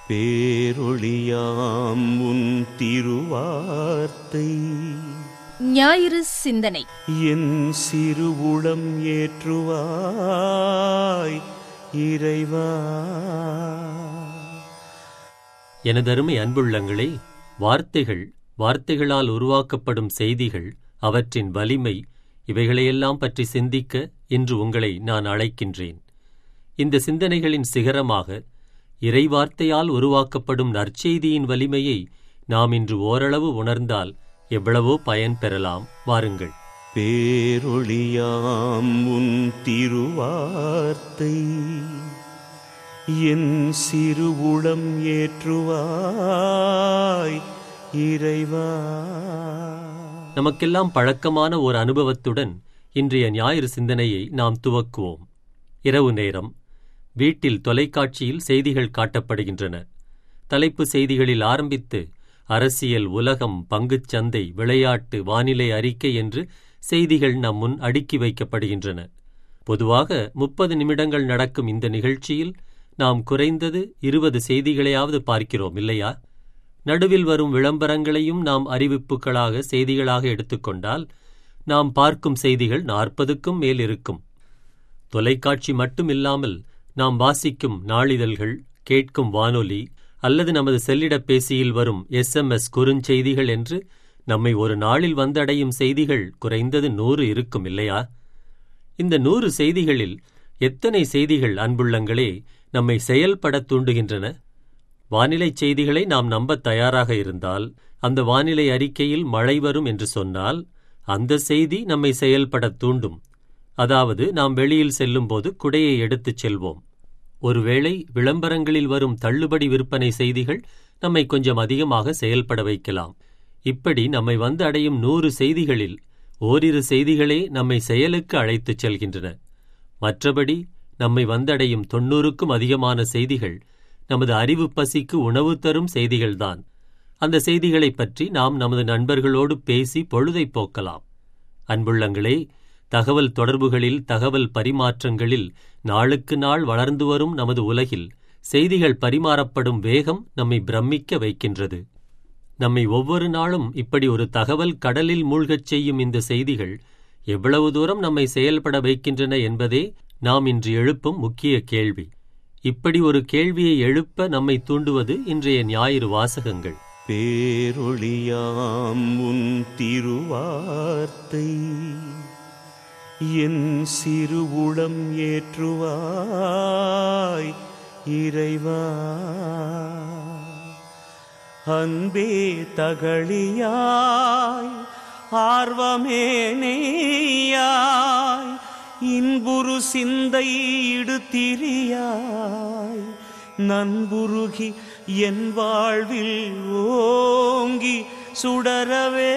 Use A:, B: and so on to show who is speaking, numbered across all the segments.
A: பேரொளியாம் உன் திருவார்த்தை
B: ஞாயிறு சிந்தனை
A: என் சிறு உளம் ஏற்றுவாய் இறைவா
C: எனதருமை அன்புள்ளங்களே வார்த்தைகள் வார்த்தைகளால் உருவாக்கப்படும் செய்திகள் அவற்றின் வலிமை இவைகளையெல்லாம் பற்றி சிந்திக்க இன்று உங்களை நான் அழைக்கின்றேன் இந்த சிந்தனைகளின் சிகரமாக இறைவார்த்தையால் உருவாக்கப்படும் நற்செய்தியின் வலிமையை நாம் இன்று ஓரளவு உணர்ந்தால் எவ்வளவோ பயன் பெறலாம் வாருங்கள்
A: பேரொளியாம் உன் திருவார்த்தை என் சிறு உளம் ஏற்றுவாய் இறைவா
C: நமக்கெல்லாம் பழக்கமான ஒரு அனுபவத்துடன் இன்றைய ஞாயிறு சிந்தனையை நாம் துவக்குவோம் இரவு நேரம் வீட்டில் தொலைக்காட்சியில் செய்திகள் காட்டப்படுகின்றன தலைப்பு செய்திகளில் ஆரம்பித்து அரசியல் உலகம் பங்குச் சந்தை விளையாட்டு வானிலை அறிக்கை என்று செய்திகள் நம் முன் அடுக்கி வைக்கப்படுகின்றன பொதுவாக முப்பது நிமிடங்கள் நடக்கும் இந்த நிகழ்ச்சியில் நாம் குறைந்தது இருபது செய்திகளையாவது பார்க்கிறோம் இல்லையா நடுவில் வரும் விளம்பரங்களையும் நாம் அறிவிப்புகளாக செய்திகளாக எடுத்துக்கொண்டால் நாம் பார்க்கும் செய்திகள் நாற்பதுக்கும் மேல் இருக்கும் தொலைக்காட்சி மட்டும் இல்லாமல் நாம் வாசிக்கும் நாளிதழ்கள் கேட்கும் வானொலி அல்லது நமது செல்லிடப்பேசியில் வரும் எஸ்எம்எஸ் குறுஞ்செய்திகள் என்று நம்மை ஒரு நாளில் வந்தடையும் செய்திகள் குறைந்தது நூறு இருக்கும் இல்லையா இந்த நூறு செய்திகளில் எத்தனை செய்திகள் அன்புள்ளங்களே நம்மை செயல்படத் தூண்டுகின்றன வானிலை செய்திகளை நாம் நம்பத் தயாராக இருந்தால் அந்த வானிலை அறிக்கையில் மழை வரும் என்று சொன்னால் அந்த செய்தி நம்மை செயல்படத் தூண்டும் அதாவது நாம் வெளியில் செல்லும்போது குடையை எடுத்துச் செல்வோம் ஒருவேளை விளம்பரங்களில் வரும் தள்ளுபடி விற்பனை செய்திகள் நம்மை கொஞ்சம் அதிகமாக செயல்பட வைக்கலாம் இப்படி நம்மை வந்து அடையும் நூறு செய்திகளில் ஓரிரு செய்திகளே நம்மை செயலுக்கு அழைத்துச் செல்கின்றன மற்றபடி நம்மை வந்தடையும் தொன்னூறுக்கும் அதிகமான செய்திகள் நமது அறிவு பசிக்கு உணவு தரும் செய்திகள்தான் அந்த செய்திகளைப் பற்றி நாம் நமது நண்பர்களோடு பேசி பொழுதை போக்கலாம் அன்புள்ளங்களே தகவல் தொடர்புகளில் தகவல் பரிமாற்றங்களில் நாளுக்கு நாள் வளர்ந்து வரும் நமது உலகில் செய்திகள் பரிமாறப்படும் வேகம் நம்மை பிரமிக்க வைக்கின்றது நம்மை ஒவ்வொரு நாளும் இப்படி ஒரு தகவல் கடலில் மூழ்கச் செய்யும் இந்த செய்திகள் எவ்வளவு தூரம் நம்மை செயல்பட வைக்கின்றன என்பதே நாம் இன்று எழுப்பும் முக்கிய கேள்வி இப்படி ஒரு கேள்வியை எழுப்ப நம்மை தூண்டுவது இன்றைய ஞாயிறு வாசகங்கள்
A: பேரொளியாம் உன் திருவார்த்தை என் சிறு உளம் ஏற்றுவாய் இறைவா அன்பே தகளியாய் ஆர்வமே நெய்யாய் இன்புரு சிந்தை இடுத்திரியாய் நண்புருகி என் வாழ்வில் ஓங்கி சுடரவே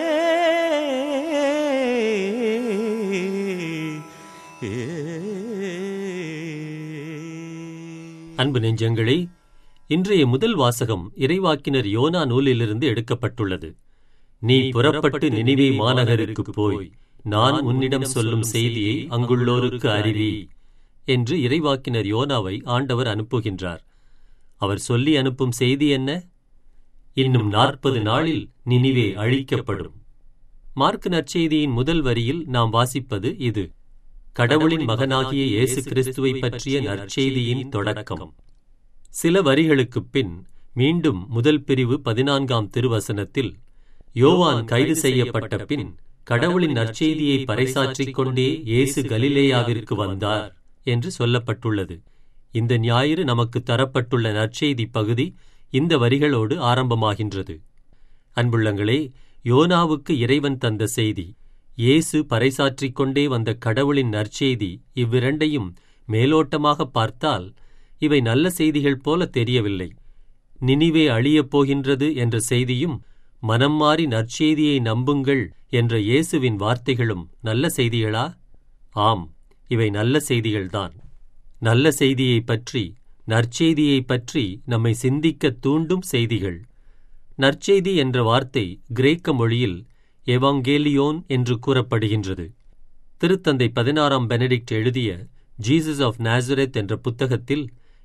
C: அன்பு நெஞ்சங்களே இன்றைய முதல் வாசகம் இறைவாக்கினர் யோனா நூலிலிருந்து எடுக்கப்பட்டுள்ளது நீ புறப்பட்டு நினிவே மாநகருக்கு போய் நான் உன்னிடம் சொல்லும் செய்தியை அங்குள்ளோருக்கு அறிவி என்று இறைவாக்கினர் யோனாவை ஆண்டவர் அனுப்புகின்றார் அவர் சொல்லி அனுப்பும் செய்தி என்ன இன்னும் நாற்பது நாளில் நினிவே அழிக்கப்படும் மார்க் நற்செய்தியின் முதல் வரியில் நாம் வாசிப்பது இது கடவுளின் மகனாகிய இயேசு கிறிஸ்துவை பற்றிய நற்செய்தியின் தொடக்கம் சில வரிகளுக்குப் பின் மீண்டும் முதல் பிரிவு பதினான்காம் திருவசனத்தில் யோவான் கைது செய்யப்பட்ட பின் கடவுளின் நற்செய்தியை பறைசாற்றிக் கொண்டே இயேசு கலிலேயாவிற்கு வந்தார் என்று சொல்லப்பட்டுள்ளது இந்த ஞாயிறு நமக்கு தரப்பட்டுள்ள நற்செய்தி பகுதி இந்த வரிகளோடு ஆரம்பமாகின்றது அன்புள்ளங்களே யோனாவுக்கு இறைவன் தந்த செய்தி இயேசு பறைசாற்றிக் கொண்டே வந்த கடவுளின் நற்செய்தி இவ்விரண்டையும் மேலோட்டமாக பார்த்தால் இவை நல்ல செய்திகள் போல தெரியவில்லை நினிவே அழியப் போகின்றது என்ற செய்தியும் மனம் மாறி நற்செய்தியை நம்புங்கள் என்ற இயேசுவின் வார்த்தைகளும் நல்ல செய்திகளா ஆம் இவை நல்ல செய்திகள்தான் நல்ல செய்தியைப் பற்றி நற்செய்தியைப் பற்றி நம்மை சிந்திக்க தூண்டும் செய்திகள் நற்செய்தி என்ற வார்த்தை கிரேக்க மொழியில் எவாங்கேலியோன் என்று கூறப்படுகின்றது திருத்தந்தை பதினாறாம் பெனடிக்ட் எழுதிய ஜீசஸ் ஆஃப் நாசரேத் என்ற புத்தகத்தில்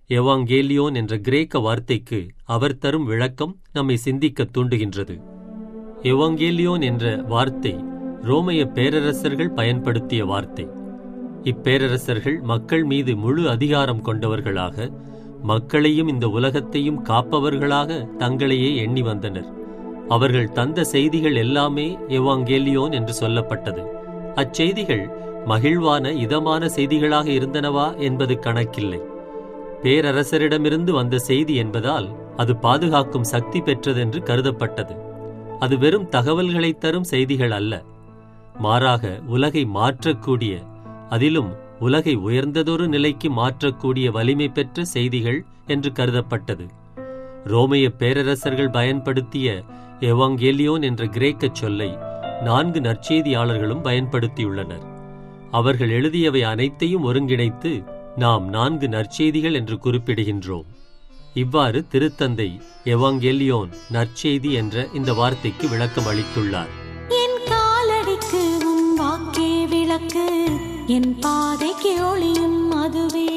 C: எவாங்கேலியோன் என்ற கிரேக்க வார்த்தைக்கு அவர் தரும் விளக்கம் நம்மை சிந்திக்க தூண்டுகின்றது எவாங்கேலியோன் என்ற வார்த்தை ரோமைய பேரரசர்கள் பயன்படுத்திய வார்த்தை இப்பேரரசர்கள் மக்கள் மீது முழு அதிகாரம் கொண்டவர்களாக மக்களையும் இந்த உலகத்தையும் காப்பவர்களாக தங்களையே எண்ணி வந்தனர் அவர்கள் தந்த செய்திகள் எல்லாமே எவாங்கேலியோன் என்று சொல்லப்பட்டது அச்செய்திகள் மகிழ்வான இதமான செய்திகளாக இருந்தனவா என்பது கணக்கில்லை பேரரசரிடமிருந்து வந்த செய்தி என்பதால் அது பாதுகாக்கும் சக்தி பெற்றதென்று கருதப்பட்டது அது வெறும் தகவல்களை தரும் செய்திகள் அல்ல மாறாக உலகை மாற்றக்கூடிய அதிலும் உலகை உயர்ந்ததொரு நிலைக்கு மாற்றக்கூடிய வலிமை பெற்ற செய்திகள் என்று கருதப்பட்டது ரோமைய பேரரசர்கள் பயன்படுத்திய எவாங்கேலியோன் என்ற கிரேக்கச் சொல்லை நான்கு நற்செய்தியாளர்களும் பயன்படுத்தியுள்ளனர் அவர்கள் எழுதியவை அனைத்தையும் ஒருங்கிணைத்து நாம் நான்கு நற்செய்திகள் என்று குறிப்பிடுகின்றோம் இவ்வாறு திருத்தந்தை எவாங்கெலியோன் நற்செய்தி என்ற இந்த வார்த்தைக்கு விளக்கம் அளித்துள்ளார்
D: என் காலடிக்கு உன் வாக்கே விளக்கு என் பாதைக்கு ஒளியும் அதுவே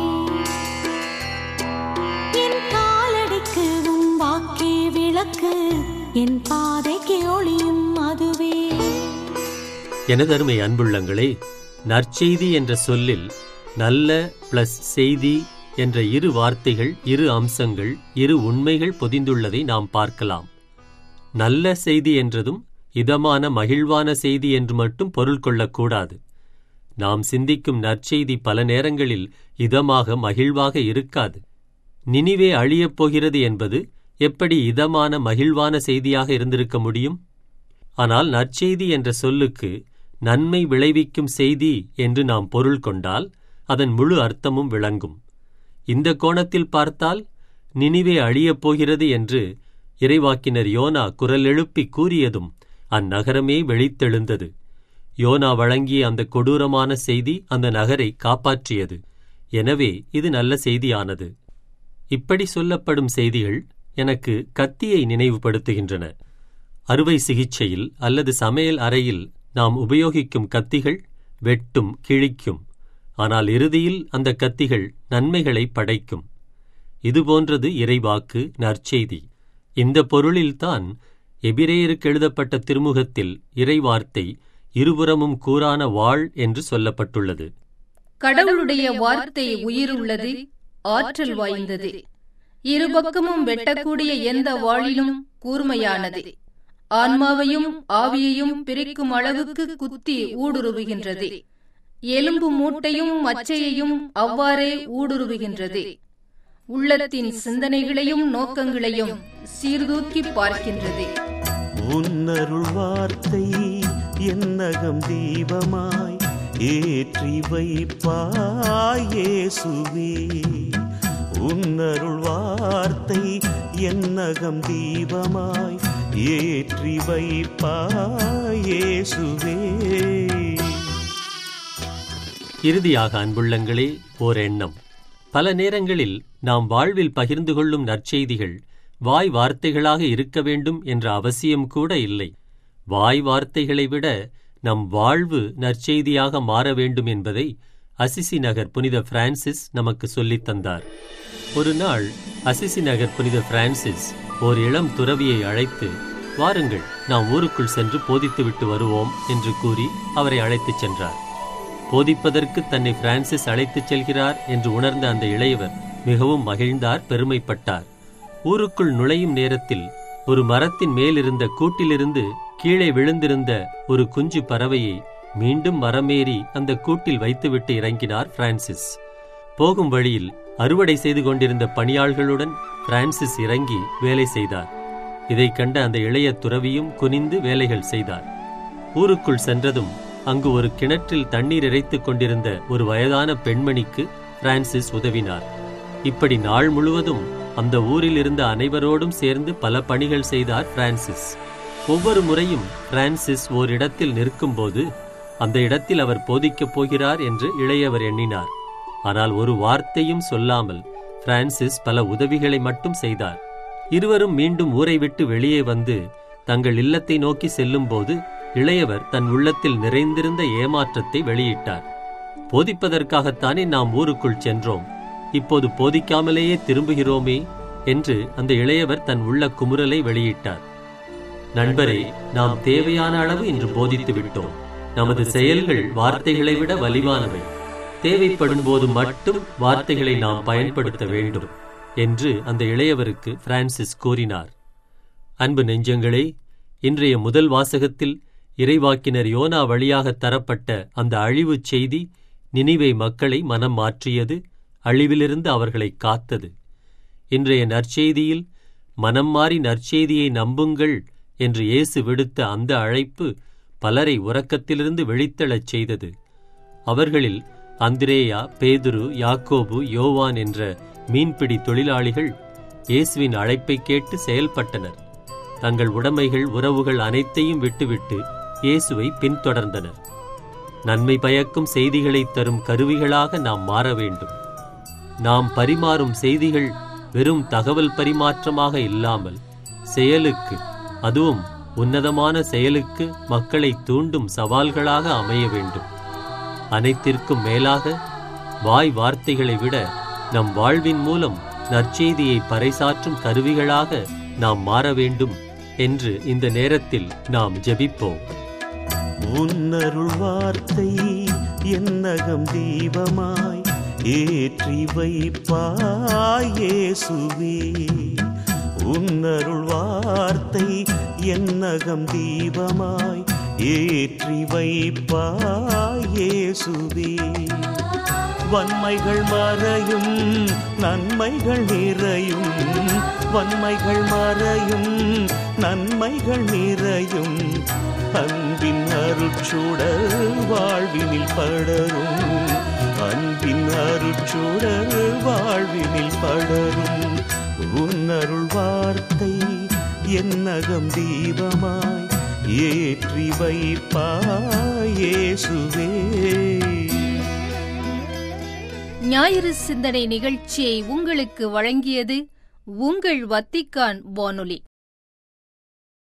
D: என் காலடிக்கு உன் வாக்கே விளக்கு என் பாதைக்கு ஒளியும் அதுவே
C: எனதருமை அன்புள்ளங்களே நற்செய்தி என்ற சொல்லில் நல்ல பிளஸ் செய்தி என்ற இரு வார்த்தைகள் இரு அம்சங்கள் இரு உண்மைகள் பொதிந்துள்ளதை நாம் பார்க்கலாம் நல்ல செய்தி என்றதும் இதமான மகிழ்வான செய்தி என்று மட்டும் பொருள் கொள்ளக்கூடாது நாம் சிந்திக்கும் நற்செய்தி பல நேரங்களில் இதமாக மகிழ்வாக இருக்காது நினிவே அழியப் போகிறது என்பது எப்படி இதமான மகிழ்வான செய்தியாக இருந்திருக்க முடியும் ஆனால் நற்செய்தி என்ற சொல்லுக்கு நன்மை விளைவிக்கும் செய்தி என்று நாம் பொருள் கொண்டால் அதன் முழு அர்த்தமும் விளங்கும் இந்த கோணத்தில் பார்த்தால் நினிவே அழியப் போகிறது என்று இறைவாக்கினர் யோனா குரல் எழுப்பி கூறியதும் அந்நகரமே வெளித்தெழுந்தது யோனா வழங்கிய அந்த கொடூரமான செய்தி அந்த நகரை காப்பாற்றியது எனவே இது நல்ல செய்தியானது இப்படி சொல்லப்படும் செய்திகள் எனக்கு கத்தியை நினைவுபடுத்துகின்றன அறுவை சிகிச்சையில் அல்லது சமையல் அறையில் நாம் உபயோகிக்கும் கத்திகள் வெட்டும் கிழிக்கும் ஆனால் இறுதியில் அந்த கத்திகள் நன்மைகளை படைக்கும் இதுபோன்றது இறைவாக்கு நற்செய்தி இந்த பொருளில்தான் எபிரேயருக்கு எழுதப்பட்ட திருமுகத்தில் இறைவார்த்தை இருபுறமும் கூரான வாழ் என்று சொல்லப்பட்டுள்ளது
B: கடவுளுடைய வார்த்தை உயிருள்ளது ஆற்றல் வாய்ந்தது இருபக்கமும் வெட்டக்கூடிய எந்த வாளிலும் கூர்மையானது ஆன்மாவையும் ஆவியையும் பிரிக்கும் அளவுக்கு குத்தி ஊடுருவுகின்றது எலும்பு மூட்டையும் மச்சையையும் அவ்வாறே ஊடுருவுகின்றது உள்ளத்தின் சிந்தனைகளையும் நோக்கங்களையும் சீர்தூக்கி பார்க்கின்றது
A: உன்னருள் வார்த்தை என்னகம் தீபமாய் ஏற்றி வைப்பாய் இயேசுவே உன்னருள் வார்த்தை என்னகம் தீபமாய் ஏற்றி வைப்பாய் இயேசுவே
C: இறுதியாக அன்புள்ளங்களே ஓர் எண்ணம் பல நேரங்களில் நாம் வாழ்வில் பகிர்ந்து கொள்ளும் நற்செய்திகள் வாய் வார்த்தைகளாக இருக்க வேண்டும் என்ற அவசியம் கூட இல்லை வாய் வார்த்தைகளை விட நம் வாழ்வு நற்செய்தியாக மாற வேண்டும் என்பதை அசிசி நகர் புனித பிரான்சிஸ் நமக்கு சொல்லித் தந்தார் ஒரு நாள் அசிசி நகர் புனித பிரான்சிஸ் ஓர் இளம் துறவியை அழைத்து வாருங்கள் நாம் ஊருக்குள் சென்று போதித்துவிட்டு வருவோம் என்று கூறி அவரை அழைத்துச் சென்றார் போதிப்பதற்கு தன்னை பிரான்சிஸ் அழைத்துச் செல்கிறார் என்று உணர்ந்த அந்த இளையவர் மிகவும் மகிழ்ந்தார் பெருமைப்பட்டார் ஊருக்குள் நுழையும் நேரத்தில் ஒரு மரத்தின் மேலிருந்த கூட்டிலிருந்து கீழே விழுந்திருந்த ஒரு குஞ்சு பறவையை மீண்டும் மரமேறி அந்த கூட்டில் வைத்துவிட்டு இறங்கினார் பிரான்சிஸ் போகும் வழியில் அறுவடை செய்து கொண்டிருந்த பணியாள்களுடன் பிரான்சிஸ் இறங்கி வேலை செய்தார் இதைக் கண்ட அந்த இளைய துறவியும் குனிந்து வேலைகள் செய்தார் ஊருக்குள் சென்றதும் அங்கு ஒரு கிணற்றில் தண்ணீர் இறைத்துக் கொண்டிருந்த ஒரு வயதான பெண்மணிக்கு பிரான்சிஸ் உதவினார் இப்படி நாள் முழுவதும் அந்த ஊரில் இருந்த அனைவரோடும் சேர்ந்து பல பணிகள் செய்தார் பிரான்சிஸ் ஒவ்வொரு முறையும் பிரான்சிஸ் ஓரிடத்தில் நிற்கும்போது அந்த இடத்தில் அவர் போதிக்கப் போகிறார் என்று இளையவர் எண்ணினார் ஆனால் ஒரு வார்த்தையும் சொல்லாமல் பிரான்சிஸ் பல உதவிகளை மட்டும் செய்தார் இருவரும் மீண்டும் ஊரை விட்டு வெளியே வந்து தங்கள் இல்லத்தை நோக்கி செல்லும்போது இளையவர் தன் உள்ளத்தில் நிறைந்திருந்த ஏமாற்றத்தை வெளியிட்டார் போதிப்பதற்காகத்தானே நாம் ஊருக்குள் சென்றோம் இப்போது போதிக்காமலேயே திரும்புகிறோமே என்று அந்த இளையவர் தன் உள்ள குமுறலை வெளியிட்டார் நண்பரே நாம் தேவையான அளவு இன்று போதித்து விட்டோம் நமது செயல்கள் வார்த்தைகளை விட வலிவானவை தேவைப்படும் போது மட்டும் வார்த்தைகளை நாம் பயன்படுத்த வேண்டும் என்று அந்த இளையவருக்கு பிரான்சிஸ் கூறினார் அன்பு நெஞ்சங்களே இன்றைய முதல் வாசகத்தில் இறைவாக்கினர் யோனா வழியாக தரப்பட்ட அந்த அழிவுச் செய்தி நினிவே மக்களை மனம் மாற்றியது அழிவிலிருந்து அவர்களை காத்தது இன்றைய நற்செய்தியில் மனம் மாறி நற்செய்தியை நம்புங்கள் என்று இயேசு விடுத்த அந்த அழைப்பு பலரை உறக்கத்திலிருந்து விழித்தெழச் செய்தது அவர்களில் அந்திரேயா பேதுரு யாக்கோபு யோவான் என்ற மீன்பிடி தொழிலாளிகள் இயேசுவின் அழைப்பை கேட்டு செயல்பட்டனர் தங்கள் உடைமைகள் உறவுகள் அனைத்தையும் விட்டுவிட்டு இயேசுவை பின்தொடர்ந்தனர் நன்மை பயக்கும் செய்திகளைத் தரும் கருவிகளாக நாம் மாற வேண்டும் நாம் பரிமாறும் செய்திகள் வெறும் தகவல் பரிமாற்றமாக இல்லாமல் செயலுக்கு அதுவும் உன்னதமான செயலுக்கு மக்களை தூண்டும் சவால்களாக அமைய வேண்டும் அனைத்திற்கும் மேலாக வாய் வார்த்தைகளை விட நம் வாழ்வின் மூலம் நற்செய்தியை பறைசாற்றும் கருவிகளாக நாம் மாற வேண்டும் என்று இந்த நேரத்தில் நாம் ஜெபிப்போம்
A: உன்னருள் வார்த்தை என்னகம் தீபமாய் ஏற்றி வைப்பாய் இயேசுவே உன்னருள் வார்த்தை என்னகம் தீபமாய் ஏற்றி வைப்பாய் இயேசுவே வன்மைகள் மறையும் நன்மைகள் நிறையும் வன்மைகள் மறையும் நன்மைகள் நிறையும் அன்பின் அருட்சுடர் வாழ்வினில் படரும் அன்பின் அருட்சுடர் வாழ்வினில் படரும் உன்னருள் வார்த்தை என்னகம் தீபமாய் ஏற்றி வைப்பாய் இயேசுவே
B: ஞாயிறு சிந்தனை நிகழ்ச்சியை உங்களுக்கு வழங்கியது உங்கள் வத்திக்கான் வானொலி